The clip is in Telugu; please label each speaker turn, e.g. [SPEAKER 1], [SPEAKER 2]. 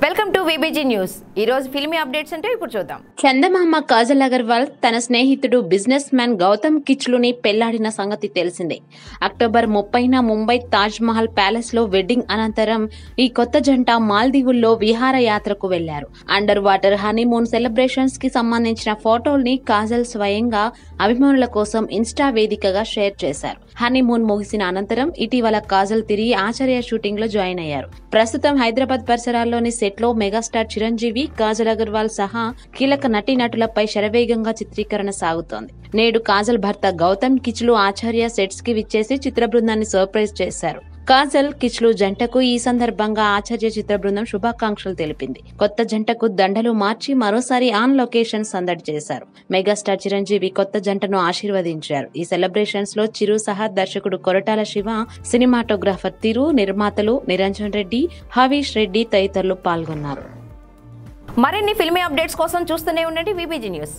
[SPEAKER 1] వెల్కమ్ టు విబిజీ న్యూస్ ఈ రోజు ఫిల్మీ అప్డేట్స్ అంటే ఇప్పుడు చూద్దాం
[SPEAKER 2] చందమామ కాజల్ అగర్వాల్ తన స్నేహితుడు బిజినెస్ మ్యాన్ గౌతమ్ కిచ్లుని పెళ్లాడిన సంగతి తెలిసిందే అక్టోబర్ ముప్పైన ముంబై తాజ్ మహల్ ప్యాలెస్ లో వెడ్డింగ్ అనంతరం ఈ కొత్త జంట మాల్దీవుల్లో విహారయాత్రకు వెళ్లారు అండర్ వాటర్ హనీమూన్ సెలబ్రేషన్స్ కి సంబంధించిన ఫోటోల్ని కాజల్ స్వయంగా అభిమానుల కోసం ఇన్స్టా వేదికగా షేర్ చేశారు హనీమూన్ ముగిసిన అనంతరం ఇటీవల కాజల్ తిరిగి ఆచార్య షూటింగ్ లో జాయిన్ అయ్యారు ప్రస్తుతం హైదరాబాద్ పరిసరాల్లోని సెట్ లో మెగాస్టార్ చిరంజీవి కాజల్ అగర్వాల్ సహా కీలక నటీనటులపై శరవేగంగా చిత్రీకరణ సాగుతోంది నేడు కాజల్ భర్త గౌతమ్ కిచ్లు ఆచార్య సెట్స్ కి విచ్చేసి చిత్ర బృందాన్ని సర్ప్రైజ్ చేశారు కాజల్ కిచ్లు జంటకు ఈ సందర్భంగా ఆచార్య చిత్ర బృందం శుభాకాంక్షలు తెలిపింది కొత్త జంటకు దండలు మార్చి మరోసారి ఆన్ లొకేషన్ సందడి చేశారు మెగాస్టార్ చిరంజీవి కొత్త జంటను ఆశీర్వదించారు ఈ సెలబ్రేషన్స్ లో చిరు సహా దర్శకుడు కొరటాల శివ సినిమాటోగ్రాఫర్ తిరు నిర్మాతలు నిరంజన్ రెడ్డి హవీష్ రెడ్డి తదితరులు పాల్గొన్నారు
[SPEAKER 1] మరిన్ని ఫిల్మీ అప్డేట్స్ కోసం చూస్తూనే ఉండండి విబిజీ న్యూస్